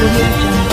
audio jungle.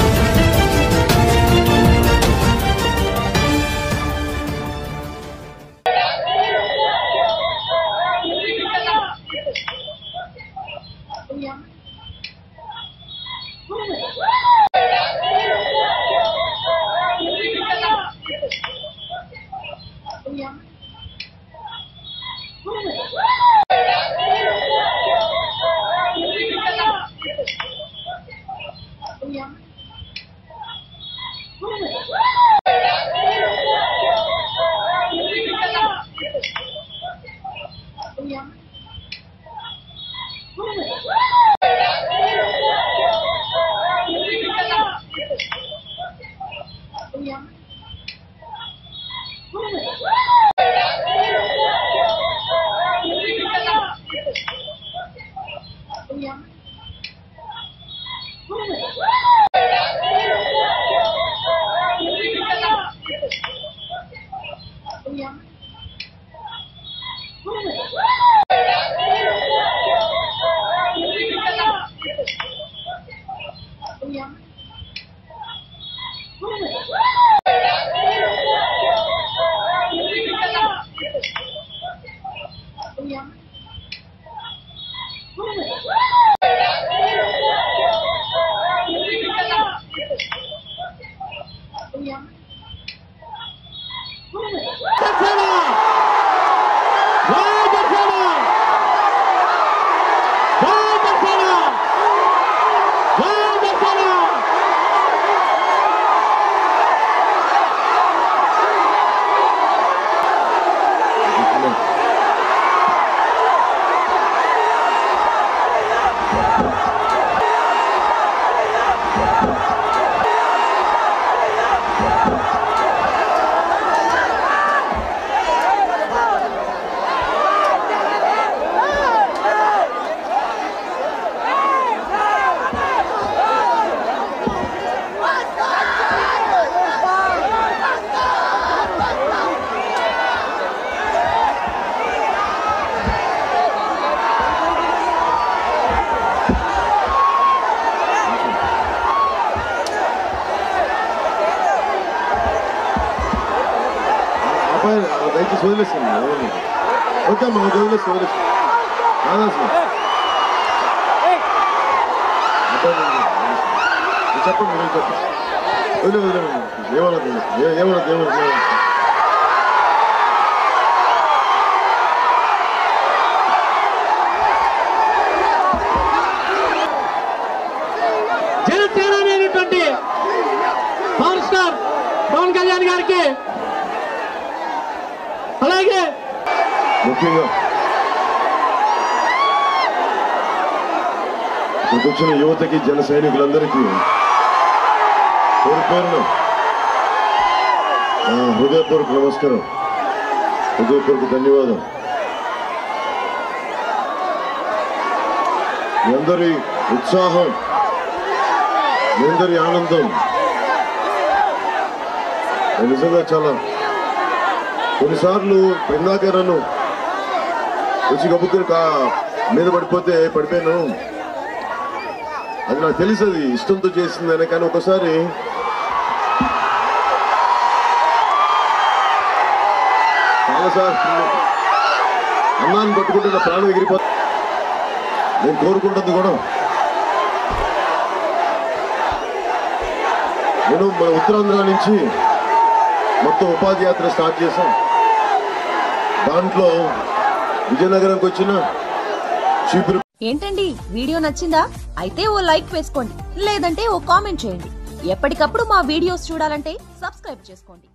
అబ్బాయి దయచేసి వదిలేస్తాను ఎవరిని ఓకే అమ్మా ఓకే వదిలేసి వదిలేసి రాదాల్సిన అబ్బాయి నేను చెప్పండి మీరు చెప్పండి వదిలే వదిలే ఏమన్నది ఏమన్నది ఏమన్నది జనసేన అనేటువంటి పవర్ స్టార్ పవన్ కళ్యాణ్ గారికి అలాగే ముఖ్యంగా ఇక్కడికి వచ్చిన యువతకి జన సైనికులందరికీ పేరు పేరున నా హృదయపూర్వక నమస్కారం హృదయపూర్వక ధన్యవాదం మీ అందరి ఉత్సాహం మీ అందరి ఆనందం నేను నిజంగా చాలా కొన్నిసార్లు ఇందాకే నన్ను వచ్చి గబుక్కుని కా మీద పడిపోతే పడిపోయాను అది నాకు తెలుసు అది ఇష్టంతో చేసిందని కానీ ఒకసారి చాలాసార్లు అన్నాన్ని పట్టుకుంటే నా ప్రాణం ఎగిరిపోతుంది నేను కోరుకుంటుంది కూడా నేను మన ఉత్తరాంధ్ర నుంచి మొత్తం ఉపాధి యాత్ర స్టార్ట్ చేశాం దాంట్లో విజయనగరంకి వచ్చిన చీపురు ఏంటండి వీడియో నచ్చిందా అయితే ఓ లైక్ వేసుకోండి లేదంటే ఓ కామెంట్ చేయండి ఎప్పటికప్పుడు మా వీడియోస్ చూడాలంటే సబ్స్క్రైబ్ చేసుకోండి